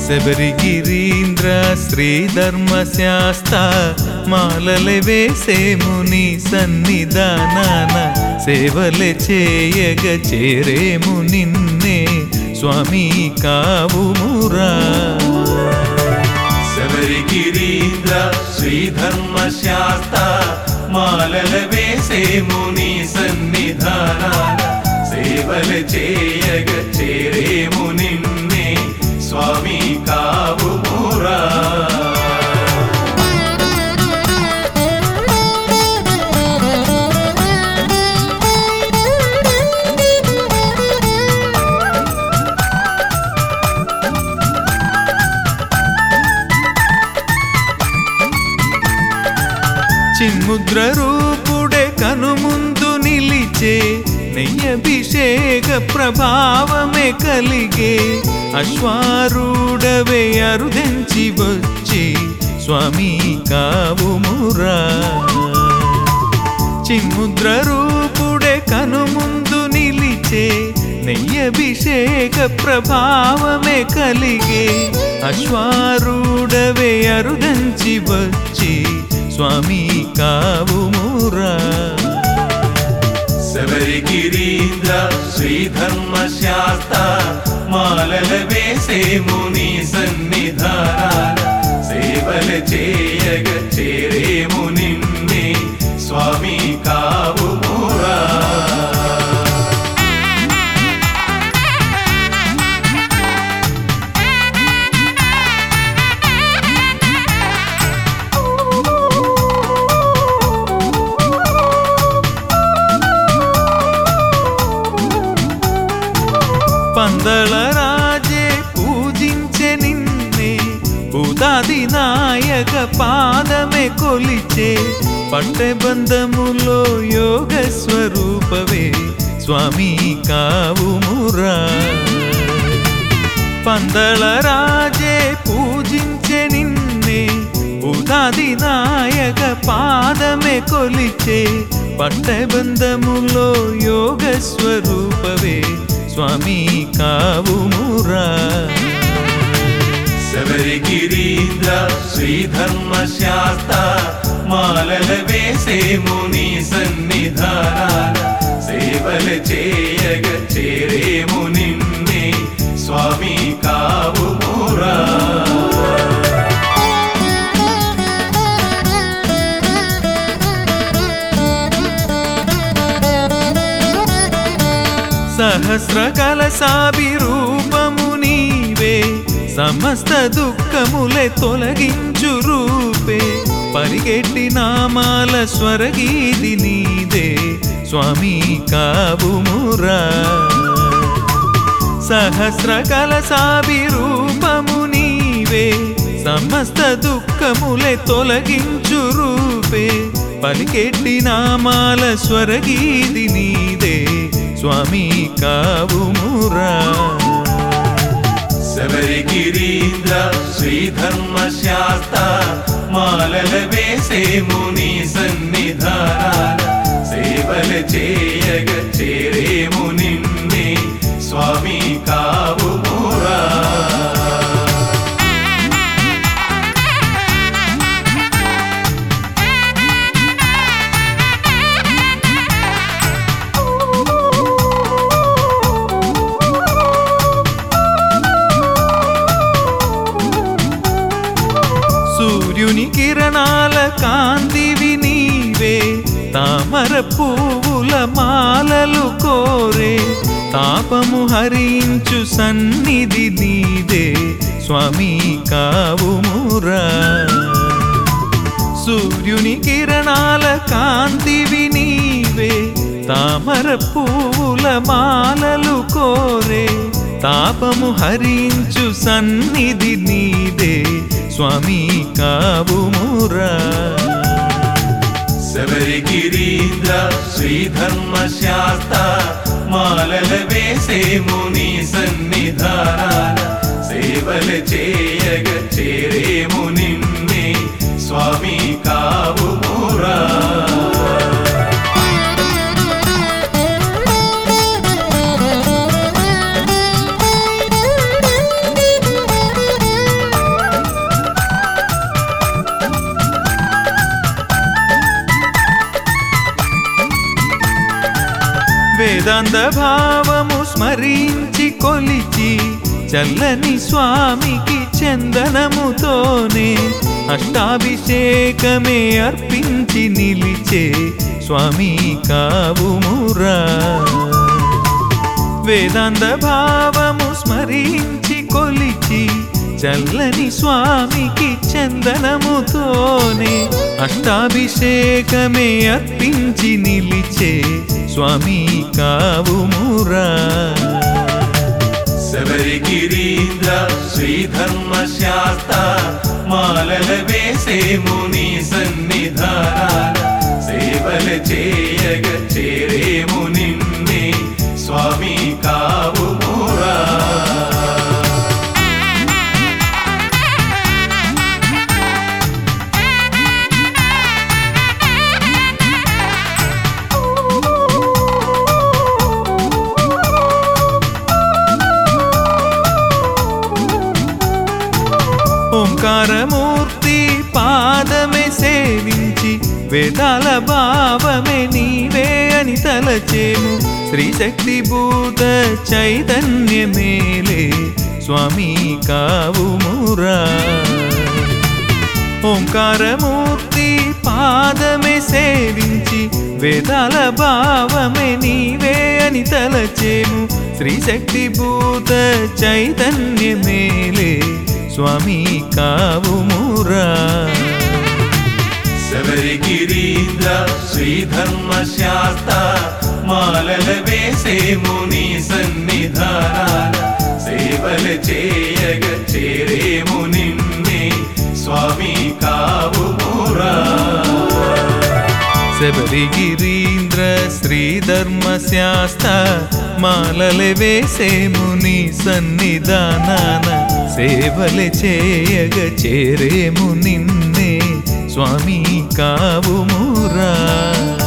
శబరిగిరీంద్ర శ్రీధర్మశాస్త మాలలే వేసేము నీ సన్నిధానాన సేవలే చేయగ చేరేము నిన్నే స్వామి కావుమురా శబరిగిరీంద్ర శ్రీధర్మశాస్త మాలల వేసేము నీ సన్నిధానాన సేవల చేయగ చేరేము నిన్నే స్వామి కావుమురా చిన్ముద్ర రూపుడే కనుముందు నిలిచే నెయ్యభిషేక ప్రభావమే కలిగే అశ్వారూఢవే అరుదెంచి వచ్చి స్వామి కావుమురా చిన్ముద్ర రూపుడే కనుముందు నిలిచే నెయ్యభిషేక ప్రభావమే కలిగే అశ్వారూఢవే అరుదంచి వచ్చి స్వామి కావుమురా శబరిగిరీంద్ర శ్రీధర్మశాస్త మాలల వేసేము నీ సన్నిధానాన సేవల చేయగ చేరేము నిన్నే స్వామి కావుమురా పందల రాజే పూజించే నిన్నే భూతాది నాయక పాదమే కొలిచే పట్టె బంధములో యోగ స్వరూపవే స్వామి కావుమురా పందల రాజే పూజించే నిన్నే భూతాది నాయక పాదమే కొలిచే పట్టె బంధములో యోగ స్వరూపవే స్వామి కావుమురా శబరిగిరీంద్ర శ్రీధర్మశాస్త మాలల వేసేము నీ సన్నిధానాన సేవల చేయగ చేరేము నిన్నే స్వామి కావుమురా సహస్ర కలసాభి రూపము నీవే సమస్త దుఃఖములే తొలగించు రూపే పరిగెట్టి నామాల స్వరగీది నీదే స్వామి కావుమురా సహస్ర కలసాభి రూపము నీవే సమస్త దుఃఖములే తొలగించు రూపే పలికెట్టి నామాల స్వరగీది నీదే స్వామి కావుమురా శబరిగిరీంద్ర శ్రీధర్మశాస్త మాలల వేసేము నీ సన్నిధానాన సేవల చేయగ చేరేము నిన్నే స్వామి కావుమురా సూర్యుని కిరణాల కాంతివి నీవే తామర పువ్వుల మాలలు కోరే తాపము హరించు సన్నిధి నీదే స్వామి కావుమురా సూర్యుని కిరణాల కాంతివి నీవే తామర పువ్వుల మాలలు కోరే తాపము హరించు సన్నిధి నీదే స్వామి కావుమురా శబరిగిరీంద్ర శ్రీధర్మశాస్త మాలల వేసేము నీ సన్నిధానాన సేవల చేయగ చేరేము నిన్నే స్వామి కావుమురా వేదాంత భావము స్మరించి కొలిచి చల్లని స్వామికి చందనముతోనే అష్టాభిషేకమే అర్పించి నిలిచే స్వామి కావుమురా వేదాంత భావము స్మరించి కొలిచి చల్లని స్వామికి చందనముతోనే అష్టాభిషేకమే అర్పించి నిలిచే స్వామి కావుమురా శబరిగిరీంద్ర శ్రీధర్మశాస్త మాలల వేసే ముని సన్నిధానాల సేవల చేయగ చేరేము నిన్నే స్వామి కావుమురా ఓంకారమూర్తి పాదమే సేవించి వేదాల భావమే నీవే అని తలచేము శ్రీశక్తి భూత చైతన్యమేలే స్వామి కావుమురా ఓంకారమూర్తి పాదమే సేవించి వేదాల భావమే నీవే అని తలచేము శ్రీశక్తి భూత చైతన్యమేలే స్వామి కావుమురా శబరిగిరీంద్ర శ్రీధర్మశాస్త మాలల వేసే ముని సన్నిధానాల సేవల చేయగ చేరేము నిన్నే స్వామి కావుమురా శబరిగిరీంద్ర శ్రీధర్మశాస్త మాలలు వేసేము నీ సన్నిధానాన సేవలు చేయగ చేరేము నిన్నే స్వామి కావుమురా